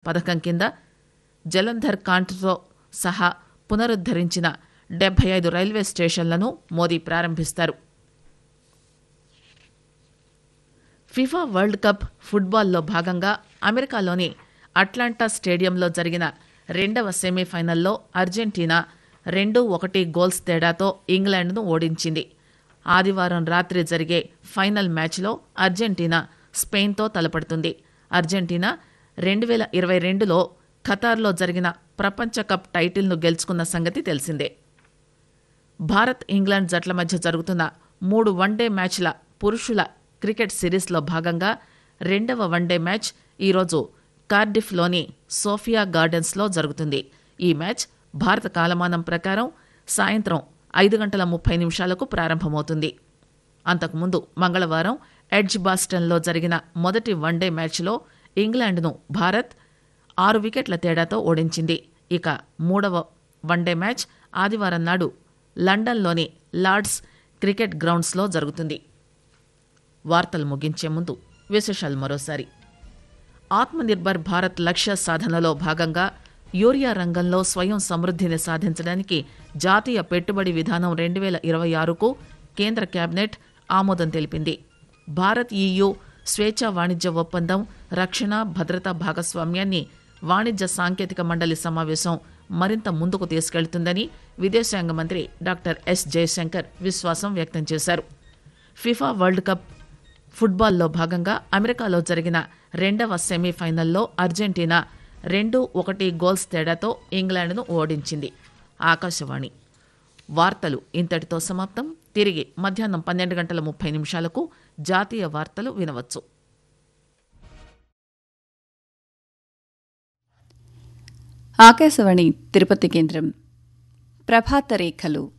పథకం కింద జలంధర్ కాంట్తో సహా పునరుద్దరించిన డెబ్బై ఐదు రైల్వే స్టేషన్లను మోదీ ప్రారంభిస్తారు ఫిఫా వరల్డ్ కప్ ఫుట్బాల్లో భాగంగా అమెరికాలోని అట్లాంటా స్టేడియంలో జరిగిన రెండవ సెమీఫైనల్లో అర్జెంటీనా రెండు ఒకటి గోల్స్ తేడాతో ఇంగ్లాండ్ను ఓడించింది ఆదివారం రాత్రి జరిగే ఫైనల్ మ్యాచ్లో అర్జెంటీనా స్పెయిన్తో తలపడుతుంది అర్జెంటీనా రెండు వేల ఇరవై రెండులో ఖతార్లో జరిగిన ప్రపంచ కప్ టైటిల్ను గెలుచుకున్న సంగతి తెలిసిందే భారత్ ఇంగ్లాండ్ జట్ల మధ్య జరుగుతున్న మూడు వన్డే మ్యాచ్ల పురుషుల క్రికెట్ సిరీస్లో భాగంగా రెండవ వన్డే మ్యాచ్ ఈరోజు కార్డిఫ్లోని సోఫియా గార్డెన్స్లో జరుగుతుంది ఈ మ్యాచ్ భారత కాలమానం ప్రకారం సాయంత్రం ఐదు గంటల ముప్పై నిమిషాలకు ప్రారంభమవుతుంది అంతకుముందు మంగళవారం ఎడ్జ్ బాస్టన్లో జరిగిన మొదటి వన్డే మ్యాచ్లో ఇంగ్లాండ్ను భారత్ ఆరు వికెట్ల తేడాతో ఓడించింది ఇక మూడవ వన్డే మ్యాచ్ ఆదివారం నాడు లండన్లోని లార్డ్స్ క్రికెట్ గ్రౌండ్స్లో జరుగుతుంది వార్తలు ముగించే ముందు విశేషాలు మరోసారి ఆత్మనిర్భర్ భారత్ లక్ష్య సాధనలో భాగంగా యూరియా రంగంలో స్వయం సమృద్ధిని సాధించడానికి జాతీయ పెట్టుబడి విధానం రెండు వేల ఇరవై ఆరుకు కేంద్ర కేబినెట్ ఆమోదం తెలిపింది భారత్ ఈయూ స్వేచ్ఛా వాణిజ్య ఒప్పందం రక్షణ భద్రతా భాగస్వామ్యాన్ని వాణిజ్య సాంకేతిక మండలి సమావేశం మరింత ముందుకు తీసుకెళ్తుందని విదేశాంగ మంత్రి డాక్టర్ ఎస్ జయశంకర్ విశ్వాసం వ్యక్తం చేశారు ఫిఫా వరల్డ్ కప్ ఫుట్బాల్లో భాగంగా అమెరికాలో జరిగిన రెండవ సెమీఫైనల్లో అర్జెంటీనా రెండు ఒకటి గోల్స్ తేడాతో ఇంగ్లాండ్ను ఓడించింది ఆకాశవాణి వార్తలు ఇంతటితో సమాప్తం తిరిగి మధ్యాహ్నం పన్నెండు గంటల ముప్పై నిమిషాలకు జాతీయ వార్తలు వినవచ్చు ఆకాశవాణి తిరుపతి కేంద్రం ప్రభాత రేఖలు